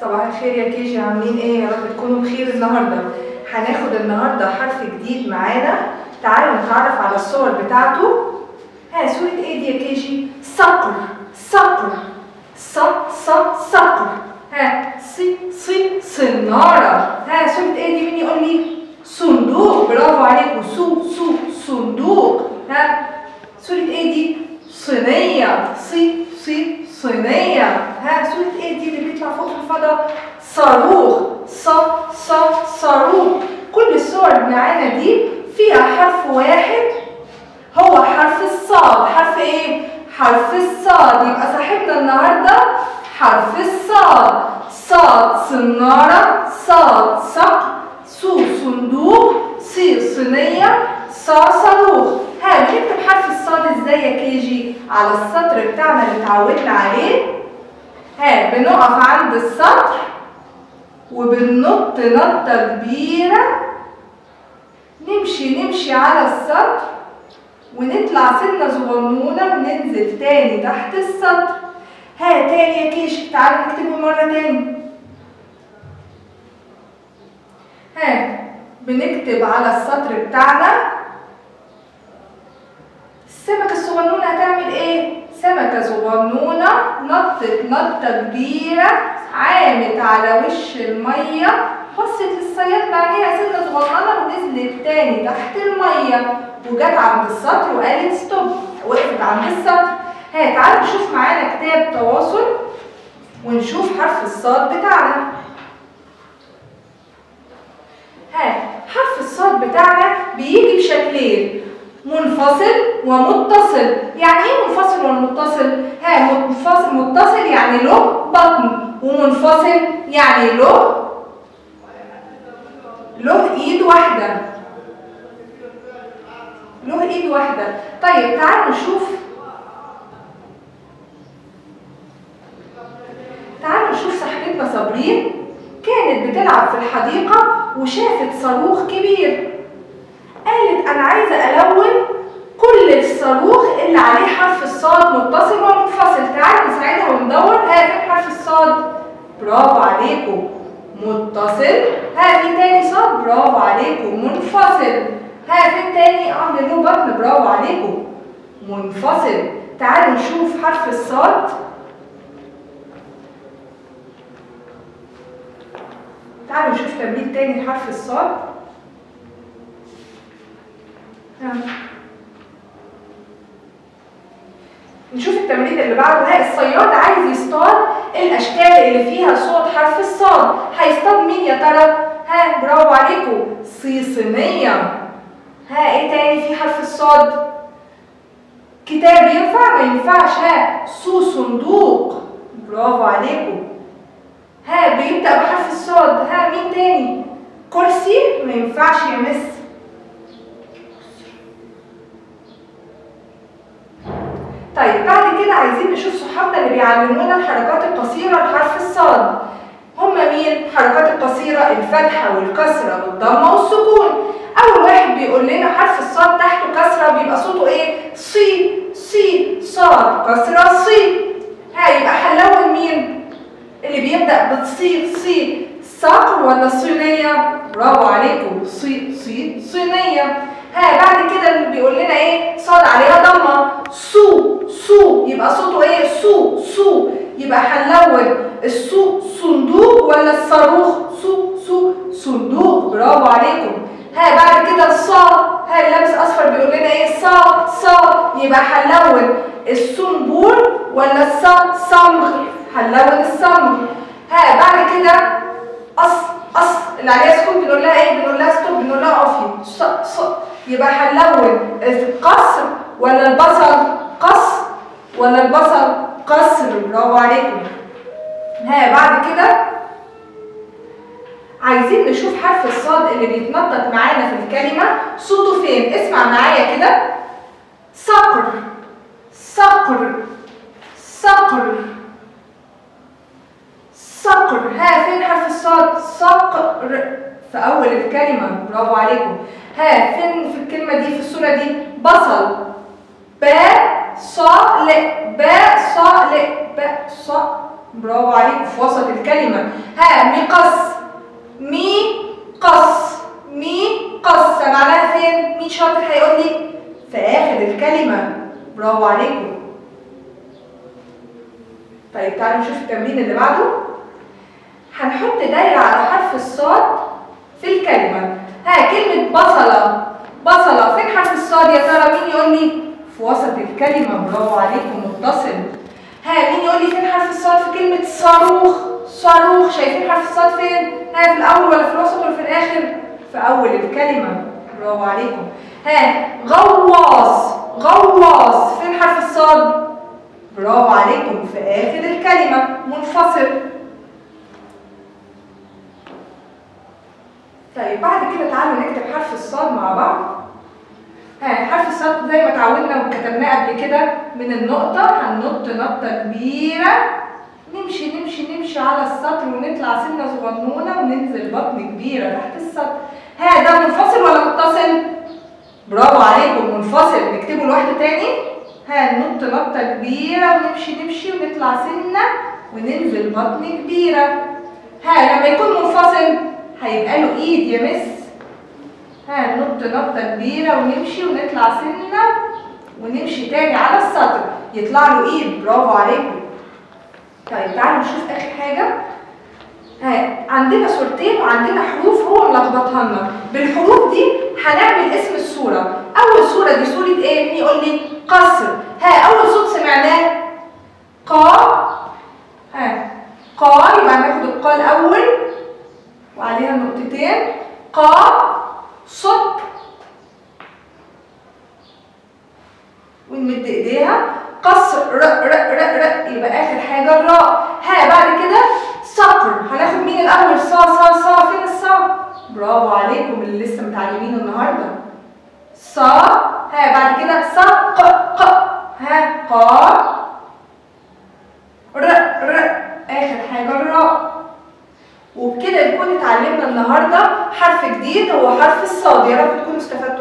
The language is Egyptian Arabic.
صباح الخير يا كيجي عاملين ايه يا رب تكونوا بخير النهارده هناخد النهارده حرف جديد معانا تعالوا نتعرف على الصور بتاعته ها صورة ايه دي يا كيجي صقر صقر ص ص صقر ها صي صي صنارة ها صورة ايه دي مين يقول لي صندوق برافو عليكم سو سو صندوق ها صورة ايه دي صينية صي صي صينية ها صورة ايه دي اللي بيطلع فوق في الفضاء صاروخ ص ص صاروخ كل الصور اللي معانا دي فيها حرف واحد هو حرف الصاد حرف ايه حرف الصاد يبقى صاحبنا النهارده حرف الصاد صاد صنارة صاد صق سو صندوق صي صينية صا صاروخ ها بنكتب حرف الصاد ازاي يا كيجي على السطر بتاعنا اللي اتعودنا عليه ها بنقف عند السطر وبننط نطة كبيرة نمشي نمشي على السطر ونطلع سنة صغنونة وننزل تاني تحت السطر ها تاني يا كيش تعالوا نكتبه مرة تاني ها بنكتب على السطر بتاعنا السمكة الصغنونة هتعمل ايه؟ سمكة صغنونة نطت نطة كبيرة عامت على وش المية بصت للصياد بعديها سنة صغننة ونزلت تاني تحت المية وجت عند السطر وقالت ستوب وقفت عند السطر ها تعالوا نشوف معانا كتاب تواصل ونشوف حرف الصاد بتاعنا ها حرف الصاد بتاعنا بيجي بشكلين منفصل ومتصل يعني ايه منفصل ومتصل ها منفصل متصل يعني له بطن ومنفصل يعني له له ايد واحده له ايد واحده طيب تعالوا نشوف تعالوا نشوف صاحبتنا صابرين كانت بتلعب في الحديقه وشافت صاروخ كبير قالت انا عايزه الون كل الصاروخ اللي عليه حرف الصاد متصل ومنفصل تعالوا نساعدها وندور ها فين حرف الصاد برافو عليكم متصل ها في تاني صاد برافو عليكم منفصل ها فين تاني اه له بطن برافو عليكم منفصل تعالوا نشوف حرف الصاد تعالوا نشوف تمرين تاني لحرف الصاد نشوف التمرين اللي بعده ها الصياد عايز يصطاد الاشكال اللي فيها صوت حرف الصاد هيصطاد مين يا ترى ها برافو عليكم صيصينيه ها ايه تاني في حرف الصاد كتاب ينفع ما ينفعش ها سو صندوق برافو عليكم ها بيبدا بحرف الصاد ها مين تاني كرسي ما ينفعش يا مس طيب بعد كده عايزين نشوف صحابنا اللي بيعلمونا الحركات القصيره لحرف الصاد هما مين الحركات القصيره الفتحه والكسره والضمه والسكون اول واحد بيقول لنا حرف الصاد تحته كسره بيبقى صوته ايه صي صي صاد كسره صي ها يبقى هنلون مين اللي بيبدا بتصي صي صقر ولا صينيه برافو عليكم صي صي صينيه ها بعد كده اللي بيقول لنا ايه صاد عليها ضمه سو سو يبقى صوته ايه سو سو يبقى هنلون السو صندوق ولا الصاروخ سو سو صندوق برافو عليكم ها بعد كده صا ها اللي لابس اصفر بيقول لنا ايه صا صا يبقى هنلون الصنبور ولا الصا صمغ هنلون الصمغ ها بعد كده أص أص اللي عليها سكون بنقول لها ايه بنقول لها ستوب بنقول لها اقفي ص ص يبقى هنلون القصر ولا البصل قص ولا البصل قصر برافو عليكم ها بعد كده عايزين نشوف حرف الصاد اللي بيتنطط معانا في الكلمة صوته فين اسمع معايا كده صقر صقر صقر صقر ها فين حرف الصاد صقر في أول الكلمة برافو عليكم ها فين في الكلمة دي في الصورة دي بصل با صا ل با صا ل با صا برافو عليكم في وسط الكلمة ها مقص مي قص مي قص معناها فين؟ مين شاطر هيقول لي؟ في آخر الكلمة برافو عليكم طيب تعالوا نشوف التمرين اللي بعده هنحط دايرة على حرف الصاد في الكلمة ها كلمة بصلة بصلة فين حرف الصاد يا ترى مين يقول لي؟ في وسط الكلمة برافو عليكم متصل ها مين يقول لي فين حرف الصاد في كلمة صاروخ صاروخ شايفين حرف الصاد فين؟ ها في الأول ولا في الوسط ولا في الآخر؟ في أول الكلمة برافو عليكم ها غواص غواص فين حرف الصاد؟ برافو عليكم في آخر الكلمة منفصل طيب بعد كده تعالوا نكتب حرف الصاد مع بعض ها حرف الصاد زي ما اتعودنا وكتبناه قبل كده من النقطة هننط نطة كبيرة نمشي نمشي نمشي على السطر ونطلع سنة صغنونة وننزل بطن كبيرة تحت السطر ها ده منفصل ولا متصل؟ برافو عليكم منفصل نكتبه لوحده تاني ها ننط نطة كبيرة ونمشي نمشي ونطلع سنة وننزل بطن كبيرة ها لما يكون منفصل هيبقى له ايد يا مس ها ننط نطة كبيرة ونمشي ونطلع سنة ونمشي تاني على السطر يطلع له ايد برافو عليكم طيب تعالوا نشوف اخر حاجة ها عندنا صورتين وعندنا حروف هو ملخبطها لنا بالحروف دي هنعمل اسم الصورة أول صورة دي صورة إيه؟ مين يقول لي؟ قصر ها أول صوت سمعناه قا ها قا يبقى هناخد القا الأول وعليها نقطتين قا صب ونمد ايديها قصر ر ر ر ر يبقى اخر حاجه الراء ها بعد كده صقر هناخد مين الاول صا صا صا فين الصا برافو عليكم اللي لسه متعلمينه النهارده صا ها بعد كده صا ق ق ها قا ر ر اخر حاجه الراء وبكده نكون اتعلمنا النهارده حرف جديد هو حرف الصاد يا رب تكونوا استفدتوا